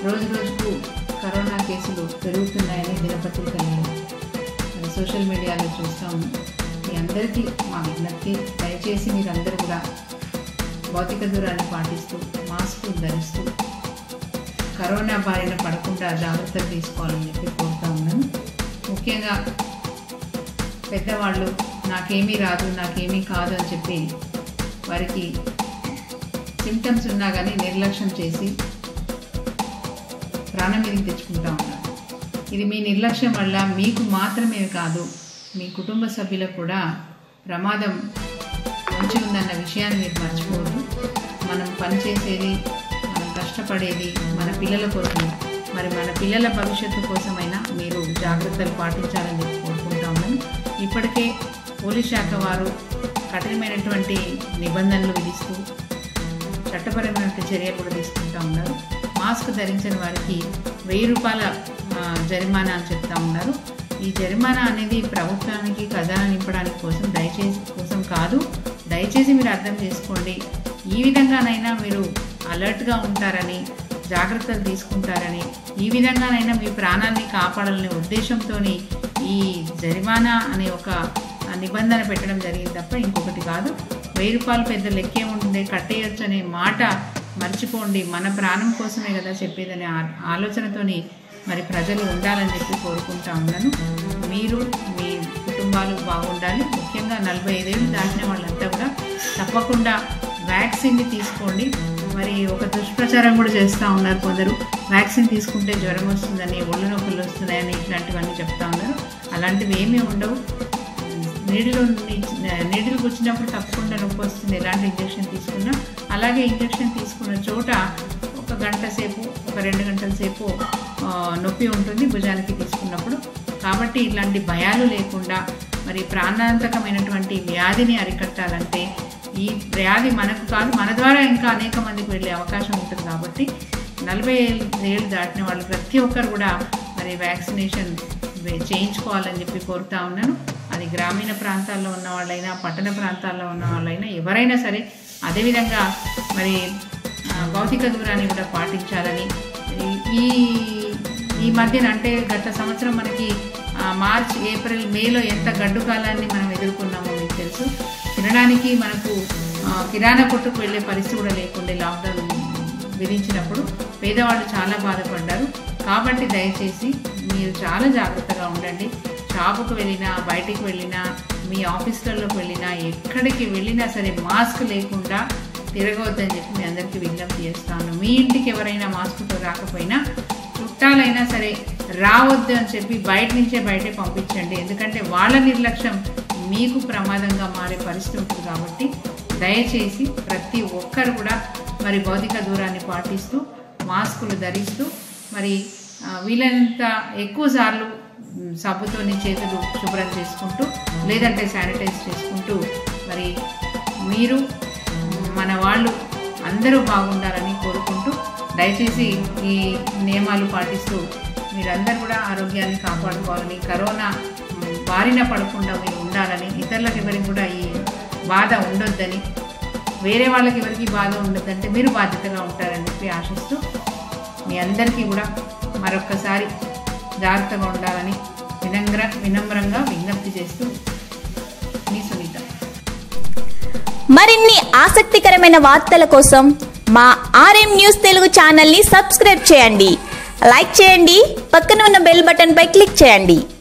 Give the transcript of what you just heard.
రోజు రోజుకు కరోనా కేసులు పెరుగుతున్నాయని దినపత్రికలు మరి సోషల్ మీడియాలో చూస్తూ ఉన్నాం మీ అందరికీ మా విజ్ఞప్తి దయచేసి మీరందరూ కూడా భౌతిక దూరాన్ని పాటిస్తూ మాస్క్ ధరిస్తూ కరోనా బారిన పడకుండా జాగ్రత్తలు తీసుకోవాలని చెప్పి కోరుతా ఉన్నాను ముఖ్యంగా పెద్దవాళ్ళు నాకేమీ రాదు నాకేమీ కాదు అని చెప్పి వారికి సిమ్టమ్స్ ఉన్నా కానీ నిర్లక్ష్యం చేసి ప్రాణం మీదకి తెచ్చుకుంటా ఉన్నారు ఇది మీ నిర్లక్ష్యం వల్ల మీకు మాత్రమే కాదు మీ కుటుంబ సభ్యులకు కూడా ప్రమాదం మంచి ఉందన్న విషయాన్ని మీరు మర్చిపోవద్దు మనం పనిచేసేది మనం కష్టపడేది మన పిల్లల కోసం మరి మన పిల్లల భవిష్యత్తు కోసమైనా మీరు జాగ్రత్తలు పాటించాలని చెప్పి కోరుకుంటా ఉన్నాను ఇప్పటికే పోలీస్ శాఖ వారు కఠినమైనటువంటి నిబంధనలు విధిస్తూ చట్టపరమైన చర్యలు కూడా తీసుకుంటా ఉన్నారు మాస్క్ ధరించని వారికి వెయ్యి రూపాయల ఆ, జరిమానా అని చెప్తా ఉన్నారు ఈ జరిమానా అనేది ప్రభుత్వానికి ఖజానా నింపడానికి కోసం దయచేసి కోసం కాదు దయచేసి మీరు అర్థం చేసుకోండి ఈ విధంగానైనా మీరు అలర్ట్గా ఉంటారని జాగ్రత్తలు తీసుకుంటారని ఈ విధంగానైనా మీ ప్రాణాన్ని కాపాడాలనే ఉద్దేశంతో ఈ జరిమానా అనే ఒక ఆ, నిబంధన పెట్టడం జరిగింది తప్ప ఇంకొకటి కాదు వెయ్యి రూపాయలు పెద్ద లెక్కే ఉండే కట్టేయొచ్చు అనే మాట మర్చిపోండి మన ప్రాణం కోసమే కదా చెప్పేదనే ఆ- ఆలోచనతోని మరి ప్రజలు ఉండాలని చెప్పి కోరుకుంటా ఉన్నాను మీరు మీ కుటుంబాలు బాగుండాలి ముఖ్యంగా నలభై ఐదేళ్ళు దాటిన వాళ్ళంతా కూడా తప్పకుండా వ్యాక్సిన్ని తీసుకోండి మరి ఒక దుష్ప్రచారం కూడా చేస్తూ ఉన్నారు కొందరు వ్యాక్సిన్ తీసుకుంటే జ్వరం వస్తుందని ఒళ్ళు నొప్పులు వస్తున్నాయని ఇట్లాంటివన్నీ చెప్తా ఉన్నారు అలాంటివి ఏమీ ఉండవు నీడిలో నీడిలకు వచ్చినప్పుడు తప్పకుండా నొప్పి వస్తుంది ఎలాంటి ఇంజెక్షన్ తీసుకున్నా అలాగే ఇంజెక్షన్ తీసుకున్న చోట ఒక గంట సేపు ఒక రెండు గంటల సేపు ఆ, నొప్పి ఉంటుంది భుజానికి తీసుకున్నప్పుడు కాబట్టి ఇలాంటి భయాలు లేకుండా మరి ప్రాణాంతకమైనటువంటి వ్యాధిని అరికట్టాలంటే ఈ వ్యాధి మనకు కాదు మన ద్వారా ఇంకా అనేక మందికి వెళ్ళే అవకాశం ఉంటుంది కాబట్టి నలభై ఏళ్ళు దాటిన వాళ్ళు ప్రతి ఒక్కరు కూడా మరి వ్యాక్సినేషన్ వే- చేయించుకోవాలని చెప్పి కోరుతా ఉన్నాను అది గ్రామీణ ప్రాంతాల్లో ఉన్న వాళ్ళైనా పట్టణ ప్రాంతాల్లో ఉన్న వాళ్ళైనా ఎవరైనా సరే అదేవిధంగా మరి ఆ, భౌతిక దూరాన్ని కూడా పాటించాలని ఈ- ఈ ఈ మధ్యన అంటే గత సంవత్సరం మనకి ఆ, మార్చ్ ఏప్రిల్ మేలో ఎంత గడ్డు కాలాన్ని మనం ఎదుర్కొన్నామో మీకు తెలుసు తినడానికి మనకు ఆ, కిరాణా కొట్టుకు వెళ్ళే పరిస్థితి కూడా లేకుండే లాక్డౌన్ విధించినప్పుడు పేదవాళ్ళు చాలా బాధపడ్డారు కాబట్టి దయచేసి మీరు చాలా జాగ్రత్తగా ఉండండి షాపుకు వెళ్ళినా బయటికి వెళ్ళినా మీ ఆఫీసులలోకి వెళ్ళినా ఎక్కడికి వెళ్ళినా సరే మాస్క్ లేకుండా తిరగవద్దని చెప్పి మీ అందరికీ విజ్ఞప్తి చేస్తాను మీ ఇంటికి ఎవరైనా మాస్క్తో రాకపోయినా చుట్టాలైనా సరే రావద్దు అని చెప్పి బయట నుంచే బయటే పంపించండి ఎందుకంటే వాళ్ళ నిర్లక్ష్యం మీకు ప్రమాదంగా మారే పరిస్థితి ఉంటుంది కాబట్టి దయచేసి ప్రతి ఒక్కరు కూడా మరి భౌతిక దూరాన్ని పాటిస్తూ మాస్కులు ధరిస్తూ మరి ఆ, వీలైనంత ఎక్కువ సార్లు మ్, సబ్బుతోని చేతులు శుభ్రం చేసుకుంటూ లేదంటే శానిటైజ్ చేసుకుంటూ మరి మీరు మన వాళ్ళు అందరూ బాగుండాలని కోరుకుంటూ దయచేసి ఈ నియమాలు పాటిస్తూ మీరందరూ కూడా ఆరోగ్యాన్ని కాపాడుకోవాలని కరోనా మ్, బారిన పడకుండా మీరు ఉండాలని ఇతరులకు ఎవరికి కూడా ఈ బాధ ఉండొద్దని వేరే వాళ్ళకి ఎవరికి బాధ ఉండొద్దంటే మీరు బాధ్యతగా ఉంటారని చెప్పి ఆశిస్తూ మీ అందరికీ కూడా మరొక్కసారి జాగ్రత్తగా ఉండాలని వినమ్ర వినమ్రంగా విజ్ఞప్తి చేస్తూ మీ సునీత మరిన్ని ఆసక్తికరమైన వార్తల కోసం మా ఆర్ఎం న్యూస్ తెలుగు ఛానల్ని సబ్స్క్రైబ్ చేయండి లైక్ చేయండి పక్కన ఉన్న బెల్ బటన్పై క్లిక్ చేయండి